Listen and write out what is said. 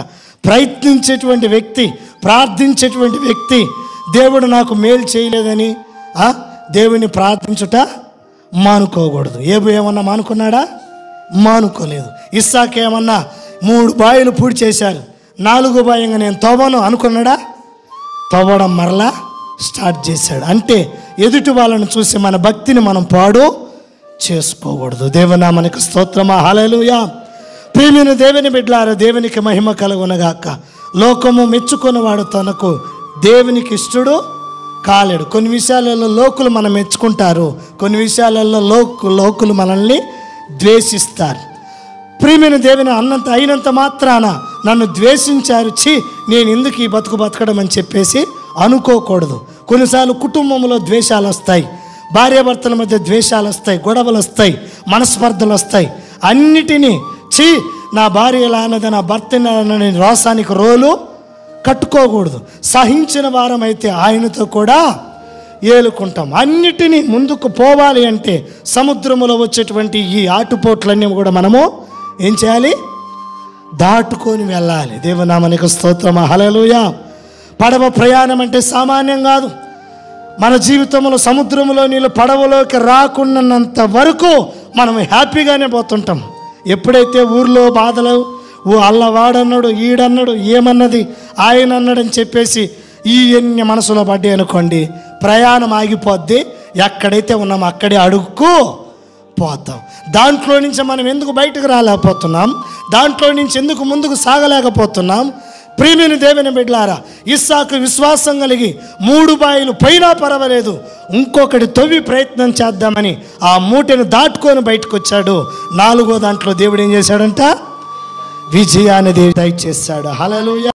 ప్రయత్నించేటువంటి వ్యక్తి ప్రార్థించేటువంటి వ్యక్తి దేవుడు నాకు మేలు చేయలేదని ఆ, దేవుని ప్రార్థించుట మానుకోకూడదు ఏబు ఏమన్నా మానుకున్నాడా మానుకోలేదు ఇస్సాక్ ఏమన్నా మూడు బాయిలు పూడి చేశారు నాలుగో బాయంగా నేను తవ్వను అనుకున్నాడా తవ్వడం మరలా స్టార్ట్ చేశాడు అంటే ఎదుటి వాళ్ళని చూసి మన భక్తిని మనం పాడు చేసుకోకూడదు దేవనామనికి స్తోత్రమా హల్లెలూయా ప్రియమైన దేవుని బిడ్డలారా దేవునికి మహిమ కలుగునగాక లోకము మెచ్చుకున్నవాడు తనకు దేవునికి ఇష్టడు కాలేడు కొన్ని విషయాలలో లోకులు మనం మెచ్చుకుంటారు కొన్ని విషయాలలో లోకు లోకులు మనల్ని ద్వేషిస్తారు ప్రియమైన దేవుని అన్నంత అయినంత మాత్రాన నన్ను ద్వేషించారు ఛీ నేను ఎందుకు ఈ బతుకు బతకడం అని చెప్పేసి అనుకోకూడదు కొన్నిసార్లు కుటుంబంలో ద్వేషాలు వస్తాయి భార్యాభర్తల మధ్య ద్వేషాలు వస్తాయి గొడవలు వస్తాయి మనస్పర్ధలు వస్తాయి అన్నిటినీ ఛీ నా భార్య ఇలా అన్నది నా భర్త ఇలా అన్నది అని రోసానికి రోలు కట్టుకోకూడదు సహించిన వారం అయితే ఆయనతో కూడా ఏలుకుంటాం అన్నిటినీ ముందుకు పోవాలి అంటే సముద్రములో వచ్చేటువంటి ఈ ఆటుపోట్లన్నీ కూడా మనము ఏం చేయాలి దాటుకొని వెళ్ళాలి దేవనామనికి స్తోత్రమ హలలుయ పడవ ప్రయాణం అంటే సామాన్యం కాదు మన జీవితంలో సముద్రంలో నీళ్ళు పడవలోకి రాకున్నంత వరకు మనం హ్యాపీగానే పోతుంటాం ఎప్పుడైతే ఊర్లో బాధలు ఓ అల్లవాడన్నాడు ఈడన్నాడు ఏమన్నది ఆయన అన్నాడని చెప్పేసి ఈ ఎన్ని మనసులో పడ్డాయి అనుకోండి ప్రయాణం ఆగిపోద్ది ఎక్కడైతే ఉన్నామో అక్కడే అడుక్కు పోతాం దాంట్లో నుంచి మనం ఎందుకు బయటకు రాలేకపోతున్నాం దాంట్లో నుంచి ఎందుకు ముందుకు సాగలేకపోతున్నాం ప్రియమైన దేవుని బిడ్లారా ఇస్సాకు విశ్వాసం కలిగి మూడు బాయిలు పోయినా పర్వాలేదు ఇంకొకటి తవ్వి ప్రయత్నం చేద్దామని ఆ మూటను దాటుకొని బయటకు వచ్చాడు నాలుగో దాంట్లో దేవుడు ఏం చేశాడంట విజయాన్ని దయచేశాడు హలలుయ